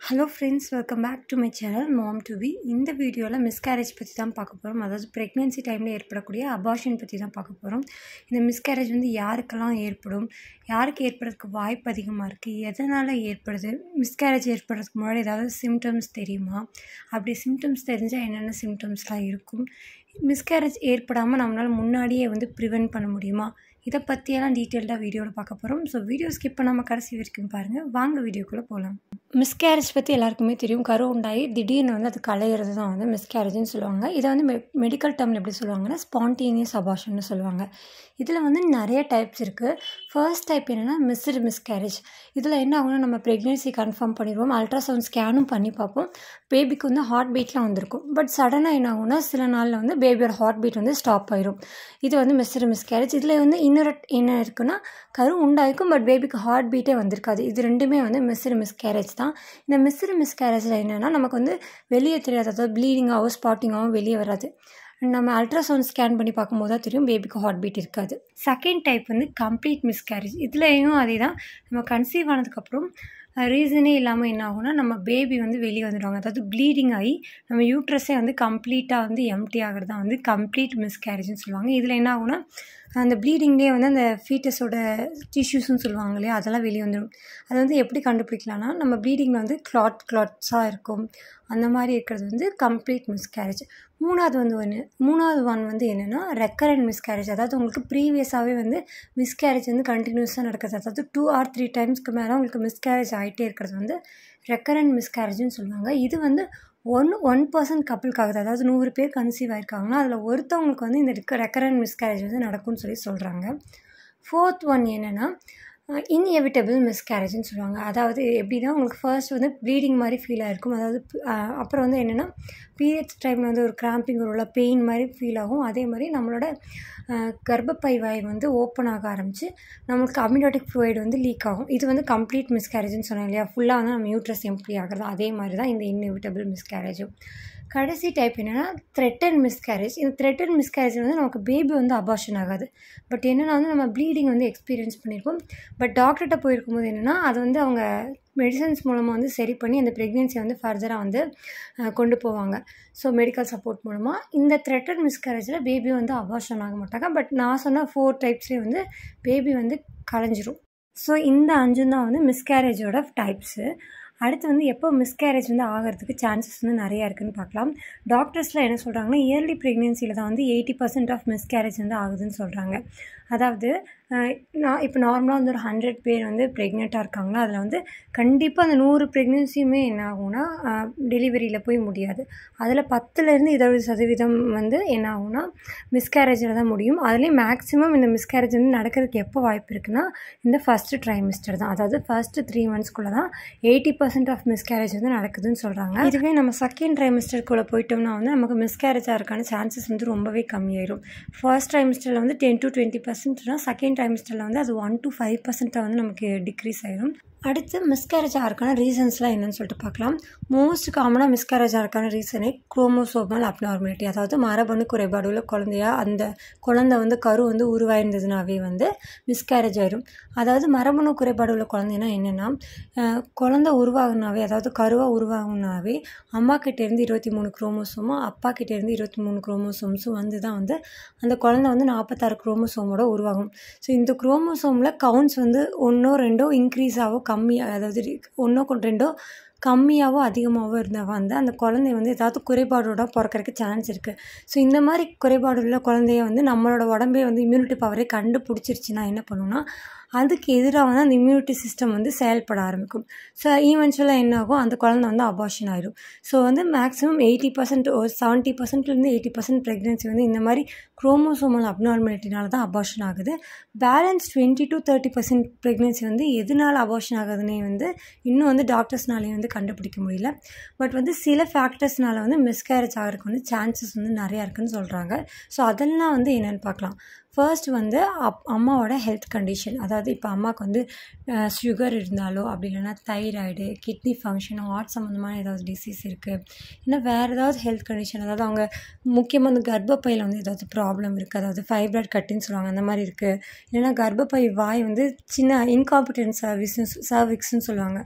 hello friends welcome back to my channel mom to be இந்த வீடியோவில் miscarriage பற்றி தான் பார்க்க போகிறோம் அதாவது ப்ரெக்னென்சி டைமில் ஏற்படக்கூடிய அபார்ஷன் பற்றி தான் பார்க்க போகிறோம் இந்த மிஸ்கேரேஜ் வந்து யாருக்கெல்லாம் ஏற்படும் யாருக்கு ஏற்படுறதுக்கு வாய்ப்பு அதிகமாக இருக்குது எதனால் ஏற்படுது மிஸ்கேரேஜ் ஏற்படுறதுக்கு முன்னாடி ஏதாவது சிம்டம்ஸ் தெரியுமா அப்படி சிம்டம்ஸ் தெரிஞ்சால் என்னென்ன சிம்டம்ஸ்லாம் இருக்கும் மிஸ்கேரேஜ் ஏற்படாமல் நம்மளால் முன்னாடியே வந்து ப்ரிவென்ட் பண்ண முடியுமா இதை பற்றியெல்லாம் டீட்டெயில்டாக வீடியோவில் பார்க்க போகிறோம் ஸோ வீடியோ ஸ்கிப் பண்ணாமல் கடைசி வரைக்கும் பாருங்கள் வாங்க வீடியோக்குள்ளே போகலாம் மிஸ்கேரேஜ் பற்றி எல்லாருக்குமே தெரியும் கரு உண்டாகி திடீர்னு வந்து அது கலையிறது தான் வந்து மிஸ்கேரேஜ்னு சொல்லுவாங்க இதை வந்து மெ மெடிக்கல் டேர்மில் எப்படி சொல்லுவாங்கன்னா ஸ்பான்டேனியஸ் அபார்ஷன்னு சொல்லுவாங்க இதில் வந்து நிறைய டைப்ஸ் இருக்குது ஃபர்ஸ்ட் டைப் என்னென்னா மிஸ்டு மிஸ்கேரேஜ் இதில் என்ன ஆகும்னா நம்ம ப்ரெக்னென்சி கன்ஃபார்ம் பண்ணிடுவோம் அல்ட்ராசவுண்ட் ஸ்கேனும் பண்ணி பார்ப்போம் பேபிக்கு வந்து ஹார்ட் பீட்லாம் வந்திருக்கும் பட் சடனாக என்ன ஆகும்னா சில நாளில் வந்து பேபியோட ஹார்ட் பீட் வந்து ஸ்டாப் ஆயிரும் இது வந்து மிஸ்டு மிஸ்கேரேஜ் இதில் வந்து இன்னொரு என்ன இருக்குன்னா கரு உண்டாயிருக்கும் பட் பேபிக்கு ஹார்ட் பீட்டே வந்திருக்காது இது ரெண்டுமே வந்து மிஸ்டு மிஸ்கேரேஜ் தான் இந்த மிஸ்டு மிஸ்கேரேஜில் என்னென்னா நமக்கு வந்து வெளியே தெரியாது அதாவது ப்ளீடிங்காகவும் ஸ்பாட்டிங்காகவும் வெளியே வராது நம்ம அல்ட்ராசவுண்ட் ஸ்கேன் பண்ணி பார்க்கும்போது தான் தெரியும் பேபிக்கு ஹார்ட் பீட் இருக்காது செகண்ட் டைப் வந்து கம்ப்ளீட் மிஸ்கேரேஜ் இதுலேயும் அதே தான் நம்ம கன்சீவ் ஆனதுக்கப்புறம் ரீசனே இல்லாமல் என்ன ஆகும்னா நம்ம பேபி வந்து வெளியே வந்துடுவாங்க அதாவது ப்ளீடிங் ஆகி நம்ம யூட்ரஸே வந்து கம்ப்ளீட்டாக வந்து எம்டி ஆகிறது தான் வந்து கம்ப்ளீட் மிஸ்கேரேஜ்னு சொல்லுவாங்க இதில் என்ன ஆகும்னா அந்த ப்ளீடிங்லேயே வந்து அந்த ஃபீட்டஸோட டிஷ்யூஸ்னு சொல்லுவாங்க இல்லையா அதெல்லாம் வெளியே வந்துடும் அது வந்து எப்படி கண்டுபிடிக்கலாம்னா நம்ம ப்ளீடிங்கில் வந்து கிளாட் கிளாட்ஸாக இருக்கும் அந்த மாதிரி இருக்கிறது வந்து கம்ப்ளீட் மிஸ்கேரேஜ் மூணாவது வந்து ஒன்று மூணாவது ஒன் வந்து என்னென்னா ரெக்கரண்ட் மிஸ்கேரேஜ் அதாவது உங்களுக்கு ப்ரீவியஸாகவே வந்து மிஸ்கேரேஜ் வந்து கண்டினியூஸாக நடக்குது அதாவது டூ ஆர் த்ரீ டைம்ஸ்க்கு மேலே உங்களுக்கு மிஸ்கேரேஜ் ஆகிட்டே இருக்கிறது வந்து ரெக்கரண்ட் மிஸ்கேரேஜ்னு சொல்லுவாங்க இது வந்து ஒன் ஒன் பர்சன்ட் கப்பலுக்கு ஆகுது அதாவது நூறு பேர் கன்சீவ் ஆயிருக்காங்கன்னா அதில் ஒருத்தவங்களுக்கு வந்து இந்த ரெக்கரண்ட் மிஸ்கேரேஜ் வந்து நடக்கும்னு சொல்லி சொல்கிறாங்க ஃபோர்த் ஒன் என்னென்னா இன்எவிட்டபிள் மிஸ்கேரேஜ்னு சொல்லுவாங்க அதாவது எப்படின்னா உங்களுக்கு ஃபர்ஸ்ட் வந்து ப்ளீடிங் மாதிரி ஃபீல் ஆகிருக்கும் அதாவது அப்புறம் வந்து என்னென்னா பீரியட்ஸ் டைமில் வந்து ஒரு கிராம்பிங் ஒரு பெயின் மாதிரி ஃபீல் ஆகும் அதே மாதிரி நம்மளோட கர்ப்பப்பை வாய் வந்து ஓப்பன் ஆக ஆரம்பித்து நம்மளுக்கு அமினோட்டிக் ஃப்ளூயிட் வந்து லீக் ஆகும் இது வந்து கம்ப்ளீட் மிஸ்கேரேஜ்னு சொன்னோம் இல்லையா ஃபுல்லாக வந்து நம்ம யூட்ரஸ் எம்ப்ளி ஆகிறது அதே மாதிரி தான் இந்த இன்எவிட்டபிள் மிஸ்கேரேஜும் கடைசி டைப் என்னென்னா த்ரெட்டன் மிஸ்கேரேஜ் இந்த த்ரெட்டன் மிஸ்கேரேஜ் வந்து நமக்கு பேபி வந்து அபார்ஷன் ஆகாது பட் என்னென்னா வந்து நம்ம ப்ளீடிங் வந்து எக்ஸ்பீரியன்ஸ் பண்ணியிருப்போம் பட் டாக்டர்கிட்ட போயிருக்கும்போது என்னென்னா அது வந்து அவங்க மெடிசன்ஸ் மூலமாக வந்து சரி பண்ணி அந்த ப்ரெக்னென்சியை வந்து ஃபர்தராக வந்து கொண்டு போவாங்க ஸோ மெடிக்கல் சப்போர்ட் மூலமாக இந்த த்ரெட்டன் மிஸ்கேரேஜில் பேபி வந்து அபார்ஷன் ஆக மாட்டாங்க பட் நான் சொன்ன ஃபோர் டைப்ஸ்லேயே வந்து பேபி வந்து கலைஞ்சிரும் ஸோ இந்த அஞ்சும் தான் வந்து மிஸ்கேரேஜோட டைப்ஸு அடுத்து வந்து எப்போ மிஸ்கேரேஜ் வந்து ஆகிறதுக்கு சான்சஸ் வந்து நிறையா இருக்குதுன்னு பார்க்கலாம் டாக்டர்ஸ்லாம் என்ன சொல்கிறாங்கன்னா இயர்லி ப்ரெக்னென்சியில் தான் வந்து எயிட்டி பர்சன்ட் ஆஃப் மிஸ்கேரேஜ் வந்து ஆகுதுன்னு சொல்கிறாங்க அதாவது நான் இப்போ நார்மலாக வந்து ஒரு ஹண்ட்ரட் பேர் வந்து ப்ரெக்னெண்ட்டாக இருக்காங்களா அதில் வந்து கண்டிப்பாக அந்த நூறு ப்ரெக்னென்சியுமே என்ன ஆகும்னா டெலிவரியில் போய் முடியாது அதில் பத்துலேருந்து இருபது சதவீதம் வந்து என்ன ஆகும்னா மிஸ்கேரேஜில் தான் முடியும் அதுலேயும் மேக்ஸிமம் இந்த மிஸ்கேரேஜ் வந்து நடக்கிறதுக்கு எப்போ வாய்ப்பு இருக்குன்னா இந்த ஃபஸ்ட்டு ட்ரைமிஸ்டர் தான் அதாவது ஃபஸ்ட்டு த்ரீ மந்த்ஸ்க்குள்ளே தான் எயிட்டி பர்சன்ட் ஆஃப் மிஸ்கேரேஜ் வந்து நடக்குதுன்னு சொல்கிறாங்க இதுவே நம்ம செகண்ட் ட்ரைமிஸ்டருக்குள்ளே போயிட்டோம்னா வந்து நமக்கு மிஸ்கேரேஜாக இருக்கான சான்சஸ் வந்து ரொம்பவே கம்மியாயிரும் ஃபர்ஸ்ட் ட்ரைமிஸ்டரில் வந்து டென் டு டுவெண்ட்டி பர்சன்ட்னா செகண்ட் ட்ரைமிஸ்டரில் வந்து அது ஒன் டு ஃபைவ் பர்சன்ட்டாக வந்து நமக்கு டிக்ரீஸ் ஆயிரும் அடுத்து மிஸ்கேரேஜ் ஆகிறக்கான ரீசன்ஸ்லாம் என்னென்னு சொல்லிட்டு பார்க்கலாம் மோஸ்ட் காமனாக மிஸ்கேரேஜ் ஆகிறக்கான ரீசனே குரோமோசோமல் அப்நார்மாலிட்டி அதாவது மரபணு குறைபாடு உள்ள குழந்தையா அந்த குழந்தை வந்து கரு வந்து உருவாயிருந்ததுனாவே வந்து மிஸ்கேரேஜ் ஆயிரும் அதாவது மரபணு குறைபாடு உள்ள குழந்தைனா என்னென்னா குழந்தை உருவாகுனாவே அதாவது கருவாக உருவாகுனாவே அம்மா கிட்டேருந்து இருபத்தி மூணு குரோமோசோமும் அப்பா கிட்டேருந்து இருபத்தி மூணு குரோமோசோம்ஸும் வந்து தான் வந்து அந்த குழந்தை வந்து நாற்பத்தாறு குரோமோசோமோட உருவாகும் ஸோ இந்த குரோமோசோமில் கவுண்ட்ஸ் வந்து ஒன்றோ ரெண்டோ இன்க்ரீஸ் ஆகும் கம்மியாக அதாவது ஒன்றோ ரெண்டோ கம்மியாகவோ அதிகமாகவோ இருந்தால் வந்து அந்த குழந்தைய வந்து ஏதாவது குறைபாடோட பிறக்கறதுக்கு சான்ஸ் இருக்குது ஸோ இந்த மாதிரி குறைபாடு உள்ள குழந்தைய வந்து நம்மளோட உடம்பே வந்து இம்யூனிட்டி பவரே கண்டுபிடிச்சிருச்சுன்னா என்ன பண்ணுன்னா அதுக்கு எதிராக வந்து அந்த இம்யூனிட்டி சிஸ்டம் வந்து செயல்பட ஆரம்பிக்கும் ஸோ ஈவென்ச்சுவலாக என்ன ஆகும் அந்த குழந்தை வந்து அபார்ஷன் ஆயிடும் ஸோ வந்து மேக்ஸிமம் எயிட்டி பர்சன்ட் ஒரு செவன்ட்டி பர்சன்ட்லேருந்து எயிட்டி பர்சன்ட் ப்ரெக்னென்சி வந்து இந்த மாதிரி குரோமோசோமல் அப்நார்மாலிட்டினால தான் அபார்ஷன் ஆகுது balance twenty to thirty percent pregnancy வந்து எதனால் அபார்ஷன் ஆகுதுன்னே வந்து இன்னும் வந்து டாக்டர்ஸ்னாலே வந்து கண்டுபிடிக்க முடியல பட் வந்து சில ஃபேக்டர்ஸ்னால வந்து மிஸ்கேரேஜ் ஆகிறதுக்கு வந்து சான்சஸ் வந்து நிறையா இருக்குன்னு சொல்கிறாங்க ஸோ அதெல்லாம் வந்து என்னென்னு பார்க்கலாம் ஃபர்ஸ்ட் வந்து அப் அம்மாவோட ஹெல்த் கண்டிஷன் அதாவது இப்போ அம்மாவுக்கு வந்து சுகர் இருந்தாலோ அப்படி இல்லைன்னா தைராய்டு கிட்னி ஃபங்க்ஷன் ஹார்ட் சம்மந்தமான ஏதாவது டிசீஸ் இருக்குது இல்லை வேறு ஏதாவது ஹெல்த் கண்டிஷன் அதாவது அவங்க முக்கியமாக வந்து கர்ப்பப்பையில் வந்து ஏதாவது ப்ராப்ளம் இருக்குது அதாவது ஃபைப்ராய்ட் கட்டுன்னு சொல்லுவாங்க அந்த மாதிரி இருக்குது இல்லைன்னா கர்ப்பப்பை வாய் வந்து சின்ன இன்காம்பிடன்ட் சர்வீஸ் சர்விக்ஸ்னு சொல்லுவாங்க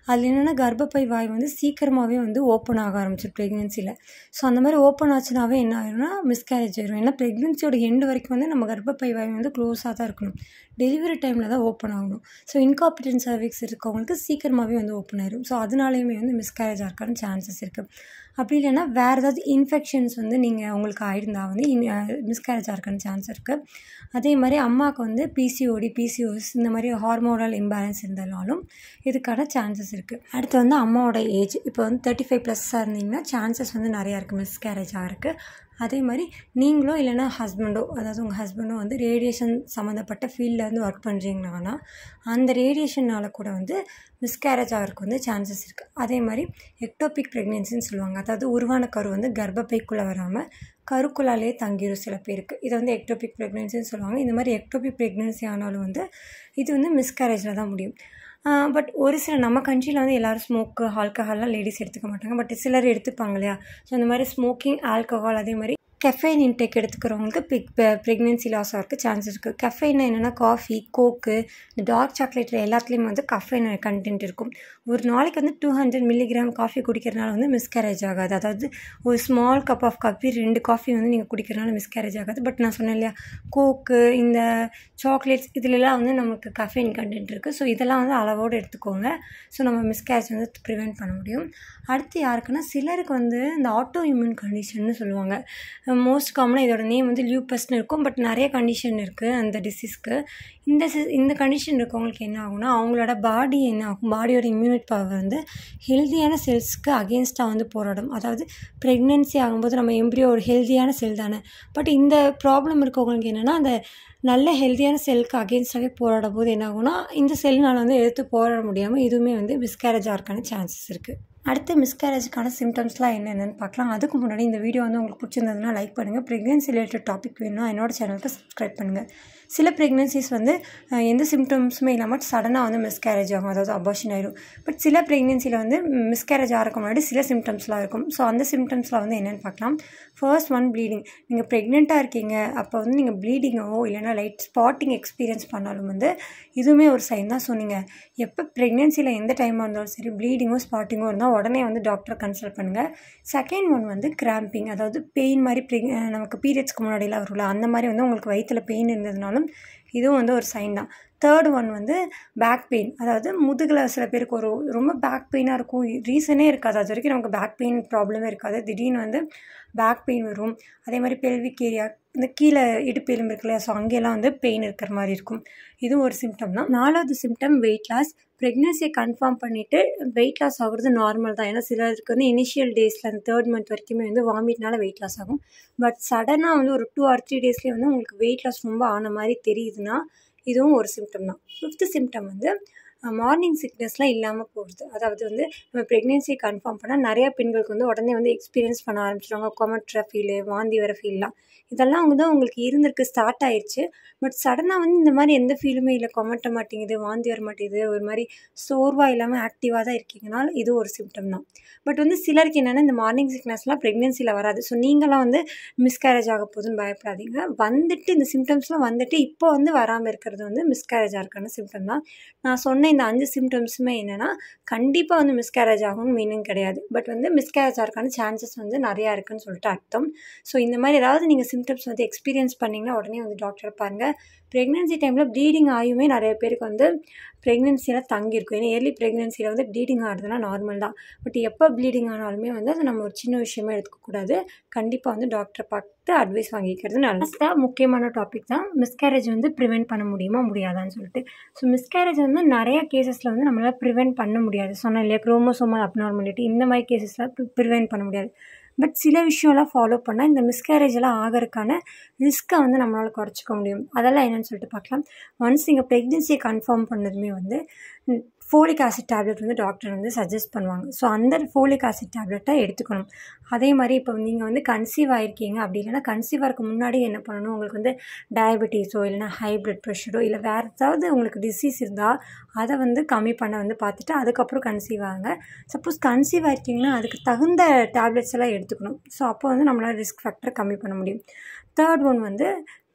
அதில் என்னென்னா கர்ப்பப்பை வாய் வந்து சீக்கிரமாகவே வந்து ஓப்பன் ஆக ஆரம்பிச்சிடும் ப்ரெக்னென்சியில் ஸோ அந்த மாதிரி ஓப்பன் ஆச்சுனாவே என்ன ஆயிரும்னா மிஸ்கேரேஜ் ஆயிரும் ஏன்னா ப்ரெக்னென்சியோட எண்டு வரைக்கும் வந்து நம்ம கர்ப்பப்பை வாய் வந்து க்ளோஸாக தான் இருக்கணும் டெலிவரி டைமில் தான் ஓப்பன் ஆகணும் ஸோ இன்காம்பிடன்ட் சர்விக்ஸ் இருக்கவங்களுக்கு சீக்கிரமாகவே வந்து ஓப்பன் ஆயிரும் ஸோ அதனாலேயுமே வந்து மிஸ்கேரேஜ் ஆகிறதுக்கான சான்சஸ் இருக்குது அப்படி இல்லைன்னா வேறு ஏதாவது இன்ஃபெக்ஷன்ஸ் வந்து நீங்கள் உங்களுக்கு ஆயிருந்தா வந்து மிஸ்கேரேஜ் ஆகிறதுக்கான சான்ஸ் இருக்குது அதே மாதிரி அம்மாவுக்கு வந்து பிசிஓடி பிசிஓஎஸ் இந்த மாதிரி ஹார்மோனல் இம்பேலன்ஸ் இருந்தாலும் இதுக்கான சான்சஸ் இருக்குது அடுத்து வந்து அம்மாவோட ஏஜ் இப்போ வந்து தேர்ட்டி ஃபைவ் ப்ளஸ்ஸாக இருந்தீங்கன்னா சான்சஸ் வந்து நிறையா இருக்குது மிஸ்கேரேஜ் ஆகிறதுக்கு அதே மாதிரி நீங்களோ இல்லைனா ஹஸ்பண்டோ அதாவது உங்கள் ஹஸ்பண்டோ வந்து ரேடியேஷன் சம்மந்தப்பட்ட ஃபீல்டில் வந்து ஒர்க் பண்ணுறீங்கன்னா அந்த ரேடியேஷனால் கூட வந்து மிஸ்கேரேஜ் ஆகிறதுக்கு வந்து சான்சஸ் இருக்குது அதே மாதிரி எக்டோபிக் ப்ரெக்னென்சின்னு சொல்லுவாங்க அதாவது உருவான கரு வந்து கர்ப்பப்பைக்குள்ளே வராமல் கருக்குள்ளாலே தங்கிடும் சில பேருக்கு இதை வந்து எக்டோபிக் ப்ரெக்னென்சின்னு சொல்லுவாங்க இந்த மாதிரி எக்டோபிக் ப்ரெக்னென்சி ஆனாலும் வந்து இது வந்து மிஸ்கேரேஜில் தான் முடியும் பட் ஒரு சில நம்ம கண்ட்ரியில் வந்து எல்லோரும் ஸ்மோக்கு ஆல்கஹால்லாம் லேடிஸ் எடுத்துக்க மாட்டாங்க பட் சிலர் எடுத்துப்பாங்க இல்லையா ஸோ அந்த மாதிரி ஸ்மோக்கிங் ஆல்கஹால் அதே மாதிரி கெஃபைன் இன்டேக் எடுத்துக்கிறவங்களுக்கு பிக் ப்ரெக்னென்சி லாஸ் ஆகிறதுக்கு சான்ஸ் இருக்குது கெஃபைன் என்னென்னா காஃபி கோக்கு இந்த டார்க் சாக்லேட்டில் எல்லாத்துலேயுமே வந்து கஃபைன் கண்டென்ட் இருக்கும் ஒரு நாளைக்கு வந்து டூ ஹண்ட்ரட் மில்லிகிராம் காஃபி குடிக்கிறனால வந்து மிஸ்கேரேஜ் ஆகாது அதாவது ஒரு ஸ்மால் கப் ஆஃப் காஃபி ரெண்டு காஃபி வந்து நீங்கள் குடிக்கிறனால மிஸ்கேரேஜ் ஆகாது பட் நான் சொன்னேன் இல்லையா கோக்கு இந்த சாக்லேட்ஸ் இதிலெல்லாம் வந்து நமக்கு கஃபைன் கண்டென்ட் இருக்குது ஸோ இதெல்லாம் வந்து அளவோடு எடுத்துக்கோங்க ஸோ நம்ம மிஸ்கேரேஜ் வந்து ப்ரிவெண்ட் பண்ண முடியும் அடுத்து யாருக்குன்னா சிலருக்கு வந்து இந்த ஆட்டோ இம்யூன் கண்டிஷன்னு சொல்லுவாங்க மோஸ்ட் காமனாக இதோட நேம் வந்து லியூப்பஸ்னு இருக்கும் பட் நிறைய கண்டிஷன் இருக்குது அந்த டிசீஸ்க்கு இந்த இந்த கண்டிஷன் இருக்கவங்களுக்கு என்ன ஆகும்னா அவங்களோட பாடி என்ன ஆகும் பாடியோட இம்யூனிட் பவர் வந்து ஹெல்த்தியான செல்ஸ்க்கு அகேன்ஸ்டாக வந்து போராடும் அதாவது ப்ரெக்னென்சி ஆகும்போது நம்ம எம்ப்ரியோ ஒரு ஹெல்த்தியான செல் தானே பட் இந்த ப்ராப்ளம் இருக்கவங்களுக்கு என்னென்னா அந்த நல்ல ஹெல்த்தியான செல்க்கு அகேன்ஸ்டாகவே போராடும் போது என்ன ஆகும்னா இந்த செல்னால் வந்து எடுத்து போராட முடியாமல் இதுவுமே வந்து மிஸ்கேரேஜ் ஆகிறதுக்கான சான்சஸ் இருக்குது அடுத்து மிஸ்கேரேஜுக்கான சிம்டம்ஸ்லாம் என்னென்னு பார்க்கலாம் அதுக்கு முன்னாடி இந்த வீடியோ வந்து உங்களுக்கு பிடிச்சிருந்ததுன்னா லைக் பண்ணுங்கள் ப்ரெக்னென்சி ரிலேட்டட் டாபிக் வேணும்னா என்னோட சேனலுக்கு சப்ஸ்கிரைப் பண்ணுங்கள் சில ப்ரெக்னென்சிஸ் வந்து எந்த சிம்டம்ஸுமே இல்லாமல் சடனாக வந்து மிஸ்கேரேஜ் ஆகும் அதாவது அபார்ஷன் ஆயிடும் பட் சில ப்ரெக்னென்சியில் வந்து மிஸ்கேரேஜ் ஆகிறதுக்கு முன்னாடி சில சிம்டம்ஸ்லாம் இருக்கும் ஸோ அந்த சிம்டம்ஸில் வந்து என்னென்னு பார்க்கலாம் ஃபர்ஸ்ட் ஒன் ப்ளீடிங் நீங்கள் ப்ரெக்னெண்ட்டாக இருக்கீங்க அப்போ வந்து நீங்கள் ப்ளீடிங்கோ இல்லைனா லைட் ஸ்பாட்டிங் எக்ஸ்பீரியன்ஸ் பண்ணாலும் வந்து இதுவுமே ஒரு சைன் தான் ஸோ நீங்கள் எப்போ ப்ரெக்னென்சியில் எந்த டைமாக இருந்தாலும் சரி ப்ளீடிங்கோ ஸ்பாட்டிங்கோ இருந்தால் உடனே வந்து டாக்டரை கன்சல்ட் பண்ணுங்கள் செகண்ட் ஒன் வந்து கிராம்பிங் அதாவது பெயின் மாதிரி ப்ரெக் நமக்கு பீரியட்ஸ்க்கு முன்னாடிலாம் வரும்ல அந்த மாதிரி வந்து உங்களுக்கு வயிற்றில் பெயின் இருந்ததுனாலும் இதுவும் வந்து ஒரு சைன் தான் தேர்ட் ஒன் வந்து பேக் பெயின் அதாவது முதுகில் சில பேருக்கு ஒரு ரொம்ப பேக் பெயினாக இருக்கும் ரீசனே இருக்காது அது வரைக்கும் நமக்கு பேக் பெயின் ப்ராப்ளமே இருக்காது திடீர்னு வந்து பேக் பெயின் வரும் அதே மாதிரி பெல்விக் ஏரியா இந்த கீழே இடுப்பு எலும்பு இருக்கு இல்லையா ஸோ அங்கெல்லாம் வந்து பெயின் இருக்கிற மாதிரி இருக்கும் இதுவும் ஒரு சிம்டம் தான் நாலாவது சிம்டம் வெயிட் லாஸ் ப்ரெக்னென்சியை கன்ஃபார்ம் பண்ணிவிட்டு வெயிட் லாஸ் ஆகுறது நார்மல் தான் ஏன்னா சிலருக்கு வந்து இனிஷியல் டேஸில் அந்த தேர்ட் மந்த் வரைக்குமே வந்து வாமிட்னால வெயிட் லாஸ் ஆகும் பட் சடனாக வந்து ஒரு டூ ஆர் த்ரீ டேஸ்லேயே வந்து உங்களுக்கு வெயிட் லாஸ் ரொம்ப ஆன மாதிரி தெரியுதுன்னா இதுவும் ஒரு சிம்டம் தான் ஃபிஃப்த்து சிம்டம் வந்து மார்னிங் சிக்னஸ்லாம் இல்லாமல் போகுது அதாவது வந்து நம்ம ப்ரெக்னென்சியை கன்ஃபார்ம் பண்ணால் நிறையா பெண்களுக்கு வந்து உடனே வந்து எக்ஸ்பீரியன்ஸ் பண்ண ஆரம்பிச்சிடுவாங்க கொமட்ற ஃபீலு வாந்தி வர ஃபீல்லாம் இதெல்லாம் வந்து உங்களுக்கு இருந்திருக்கு ஸ்டார்ட் ஆயிடுச்சு பட் சடனாக வந்து இந்த மாதிரி எந்த ஃபீலுமே இல்லை கொமட்ட மாட்டேங்குது வாந்தி வர மாட்டேங்குது ஒரு மாதிரி சோர்வாக இல்லாமல் ஆக்டிவாக தான் இருக்கீங்கனால இது ஒரு சிம்டம் தான் பட் வந்து சிலருக்கு என்னென்னா இந்த மார்னிங் சிக்னஸ்லாம் ப்ரெக்னென்சியில் வராது ஸோ நீங்களாம் வந்து மிஸ்கேரேஜ் ஆக போகுதுன்னு பயப்படாதீங்க வந்துட்டு இந்த சிம்டம்ஸ்லாம் வந்துட்டு இப்போ வந்து வராமல் இருக்கிறது வந்து மிஸ்கேரேஜ் ஆகிறக்கான சிம்டம் தான் நான் சொன்ன இந்த அஞ்சு சிம்டம்ஸுமே என்னென்னா கண்டிப்பாக வந்து மிஸ்கேரேஜ் ஆகும்னு மீனிங் கிடையாது பட் வந்து மிஸ்கேரேஜ் ஆகிறக்கான சான்சஸ் வந்து நிறையா இருக்குன்னு சொல்லிட்டு அர்த்தம் ஸோ இந்த மாதிரி ஏதாவது நீங்கள் சிம்டம்ஸ் வந்து எக்ஸ்பீரியன்ஸ் பண்ணிங்கன்னா உடனே வந்து டாக்டரை பாருங்கள் ப்ரெக்னென்சி டைமில் ப்ளீடிங் ஆகியுமே நிறைய பேருக்கு வந்து ப்ரெக்னென்சியில் தங்கியிருக்கும் ஏன்னா ஏர்லி ப்ரெக்னென்சியில் வந்து ப்ளீடிங் ஆகிறதுனா நார்மல் தான் பட் எப்போ ப்ளீடிங் ஆனாலுமே வந்து அது நம்ம ஒரு சின்ன விஷயமா எடுத்துக்கக்கூடாது கண்டிப்பாக வந்து டாக்டரை பார்த்து அட்வைஸ் வாங்கிக்கிறது நல்லது முக்கியமான டாபிக் தான் மிஸ்கேரேஜ் வந்து ப்ரிவெண்ட் பண்ண முடியுமா முடியாதான்னு சொல்லிட்டு ஸோ மிஸ்கேரேஜ் வந்து நிறைய கேசஸில் வந்து நம்மளால் ப்ரிவெண்ட் பண்ண முடியாது சொன்னேன் இல்லையா குரோமோசோமல் அப்நார்மலிட்டி இந்த மாதிரி கேசஸில் ப்ரிவெண்ட் பண்ண முடியாது பட் சில விஷயம்லாம் ஃபாலோ பண்ணால் இந்த மிஸ்கேரேஜ் எல்லாம் ஆகிறதுக்கான ரிஸ்க்கை வந்து நம்மளால் குறைச்சிக்க முடியும் அதெல்லாம் என்னென்னு சொல்லிட்டு பார்க்கலாம் ஒன்ஸ் நீங்கள் ப்ரெக்னென்சியை கன்ஃபார்ம் பண்ணதுமே வந்து ஃபோலிக் ஆசிட் டேப்லெட் வந்து டாக்டர் வந்து சஜஸ்ட் பண்ணுவாங்க ஸோ அந்த ஃபோலிக் ஆசிட் டேப்லெட்டை எடுத்துக்கணும் அதே மாதிரி இப்போ நீங்கள் வந்து கன்சீவ் ஆகிருக்கீங்க அப்படி இல்லைனா கன்சீவ் ஆகிறதுக்கு முன்னாடி என்ன பண்ணணும் உங்களுக்கு வந்து டயபெட்டிஸோ இல்லைனா ஹை ப்ளட் ப்ரெஷரோ இல்லை வேறு ஏதாவது உங்களுக்கு டிசீஸ் இருந்தால் அதை வந்து கம்மி பண்ண வந்து பார்த்துட்டு அதுக்கப்புறம் கன்சீவ் ஆகுங்க சப்போஸ் கன்சீவ் ஆகிருக்கீங்கன்னா அதுக்கு தகுந்த டேப்லெட்ஸ் எல்லாம் எடுத்துக்கணும் ஸோ அப்போ வந்து நம்மளால் ரிஸ்க் ஃபேக்டரை கம்மி பண்ண முடியும் தேர்ட் ஒன் வந்து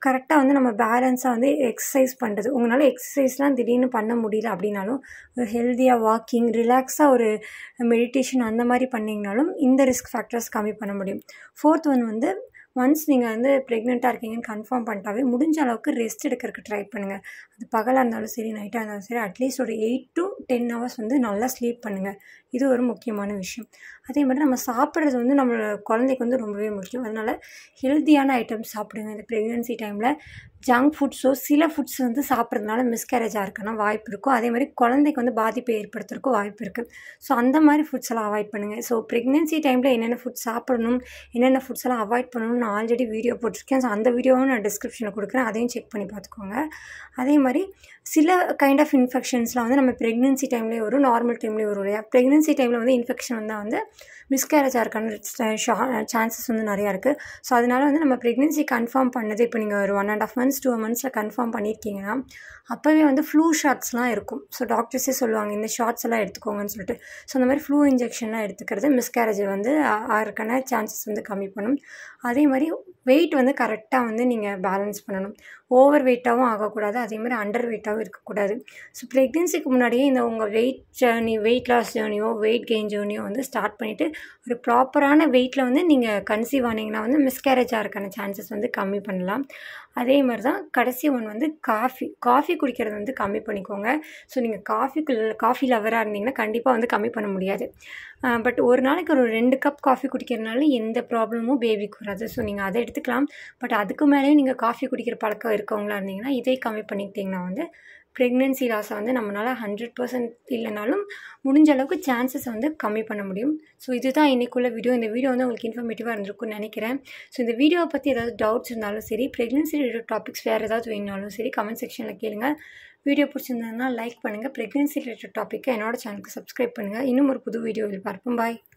கரெக்டாக வந்து நம்ம பேலன்ஸாக வந்து எக்ஸசைஸ் பண்ணுறது உங்களால் எக்ஸசைஸ்லாம் திடீர்னு பண்ண முடியல அப்படின்னாலும் ஒரு ஹெல்த்தியாக வாக்கிங் ரிலாக்ஸாக ஒரு மெடிடேஷன் அந்த மாதிரி பண்ணிங்கனாலும் இந்த ரிஸ்க் ஃபேக்டர்ஸ் கம்மி பண்ண முடியும் ஃபோர்த் ஒன் வந்து ஒன்ஸ் நீங்கள் வந்து ப்ரெக்னெண்ட்டாக இருக்கீங்கன்னு கன்ஃபார்ம் பண்ணிட்டாவே முடிஞ்ச அளவுக்கு ரெஸ்ட் எடுக்கிறதுக்கு ட்ரை பண்ணுங்கள் அது பகலாக இருந்தாலும் சரி நைட்டாக இருந்தாலும் சரி அட்லீஸ்ட் ஒரு எயிட் டு டென் ஹவர்ஸ் வந்து நல்லா ஸ்லீப் பண்ணுங்கள் இது ஒரு முக்கியமான விஷயம் அதே மாதிரி நம்ம சாப்பிட்றது வந்து நம்மளோட குழந்தைக்கு வந்து ரொம்பவே முக்கியம் அதனால் ஹெல்த்தியான ஐட்டம்ஸ் சாப்பிடுங்க இந்த ப்ரெக்னென்சி டைமில் ஜங்க் ஃபுட்ஸோ சில ஃபுட்ஸ் வந்து சாப்பிட்றதுனால மிஸ்கேரேஜாக இருக்கணும் வாய்ப்பு இருக்கும் அதே மாதிரி குழந்தைக்கு வந்து பாதிப்பை ஏற்படுத்துறதுக்கும் வாய்ப்பு இருக்குது ஸோ அந்த மாதிரி ஃபுட்ஸ் எல்லாம் அவாய்ட் பண்ணுங்கள் ஸோ ப்ரெக்னென்சி டைமில் என்னென்ன ஃபுட் சாப்பிடணும் என்னென்ன ஃபுட்ஸ் எல்லாம் அவாய்ட் பண்ணணும்னு நான் ஆல்ரெடி வீடியோ போட்டிருக்கேன் ஸோ அந்த வீடியோவும் நான் டிஸ்கிரிப்ஷனில் கொடுக்குறேன் அதையும் செக் பண்ணி பார்த்துக்கோங்க அதே மாதிரி சில கைண்ட் ஆஃப் இன்ஃபெக்ஷன்ஸ்லாம் வந்து நம்ம ப்ரெக்னென்சி டைம்லேயே வரும் நார்மல் டைம்லேயே வரும் இல்லையா ப்ரெக்னென்சி டைமில் வந்து இன்ஃபெக்ஷன் வந்தால் வந்து மிஸ்கேரேஜ் ஆகிறக்கான சான்சஸ் வந்து நிறையா இருக்குது ஸோ அதனால் வந்து நம்ம ப்ரெக்னென்சி கன்ஃபார்ம் பண்ணது இப்போ நீங்கள் ஒரு one and half months two மந்த்ஸில் கன்ஃபார்ம் பண்ணியிருக்கீங்கன்னா அப்போவே வந்து ஃப்ளூ ஷாட்ஸ்லாம் இருக்கும் ஸோ டாக்டர்ஸே சொல்லுவாங்க இந்த ஷார்ட்ஸ் எல்லாம் எடுத்துக்கோங்கன்னு சொல்லிட்டு ஸோ அந்த மாதிரி ஃப்ளூ இன்ஜெக்ஷன்லாம் எடுத்துக்கிறது மிஸ்கேரேஜ் வந்து ஆகிறக்கான சான்சஸ் வந்து கம்மி பண்ணும் அதே மாதிரி வெயிட் வந்து கரெக்டாக வந்து நீங்கள் பேலன்ஸ் பண்ணணும் ஓவர் வெயிட்டாகவும் ஆகக்கூடாது அதே மாதிரி அண்டர் வெயிட்டாகவும் இருக்கக்கூடாது ஸோ ப்ரெக்னென்சிக்கு முன்னாடியே இந்த உங்கள் வெயிட் ஜேர்னி வெயிட் லாஸ் ஜேர்னியோ வெயிட் கெயின் ஜேர்னியோ வந்து ஸ்டார்ட் பண்ணிவிட்டு ஒரு ப்ராப்பரான வெயிட்டில் வந்து நீங்கள் கன்சீவ் ஆனீங்கன்னா வந்து மிஸ்கேரேஜ் ஆகிறக்கான சான்சஸ் வந்து கம்மி பண்ணலாம் அதே மாதிரி தான் கடைசி ஒன் வந்து காஃபி காஃபி குடிக்கிறது வந்து கம்மி பண்ணிக்கோங்க ஸோ நீங்கள் காஃபிக்கு காஃபி லவராக இருந்தீங்கன்னா கண்டிப்பாக வந்து கம்மி பண்ண முடியாது பட் ஒரு நாளைக்கு ஒரு ரெண்டு கப் காஃபி குடிக்கிறதுனால எந்த ப்ராப்ளமும் பேபிக்கு வராது ஸோ நீங்கள் அதை எடுத்துக்கலாம் பட் அதுக்கு மேலேயும் நீங்கள் காஃபி குடிக்கிற பழக்கம் இருக்கவங்களா இருந்தீங்கன்னா இதே கம்மி பண்ணிக்கிட்டிங்கன்னா வந்து ப்ரெக்னென்சி லாஸை வந்து நம்மளால் ஹண்ட்ரட் பர்சன்ட் இல்லைனாலும் முடிஞ்ச அளவுக்கு சான்சஸ் வந்து கம்மி பண்ண முடியும் ஸோ இதுதான் இன்றைக்குள்ள வீடியோ இந்த வீடியோ வந்து உங்களுக்கு இன்ஃபர்மேட்டிவாக இருந்திருக்கும்னு நினைக்கிறேன் ஸோ இந்த வீடியோவை பற்றி ஏதாவது டவுட்ஸ் இருந்தாலும் சரி ப்ரெக்னென்சி ரிலேட்டட் டாபிக்ஸ் வேறு ஏதாவது வேணுனாலும் சரி கமெண்ட் செக்ஷனில் கேளுங்க வீடியோ பிடிச்சிருந்ததுன்னா லைக் பண்ணுங்கள் ப்ரெக்னென்சி ரிலேட்டட் டாப்பிக்கை என்னோட சேனலுக்கு சப்ஸ்கிரைப் பண்ணுங்கள் இன்னும் ஒரு புது வீடியோவில் பார்ப்போம் பாய்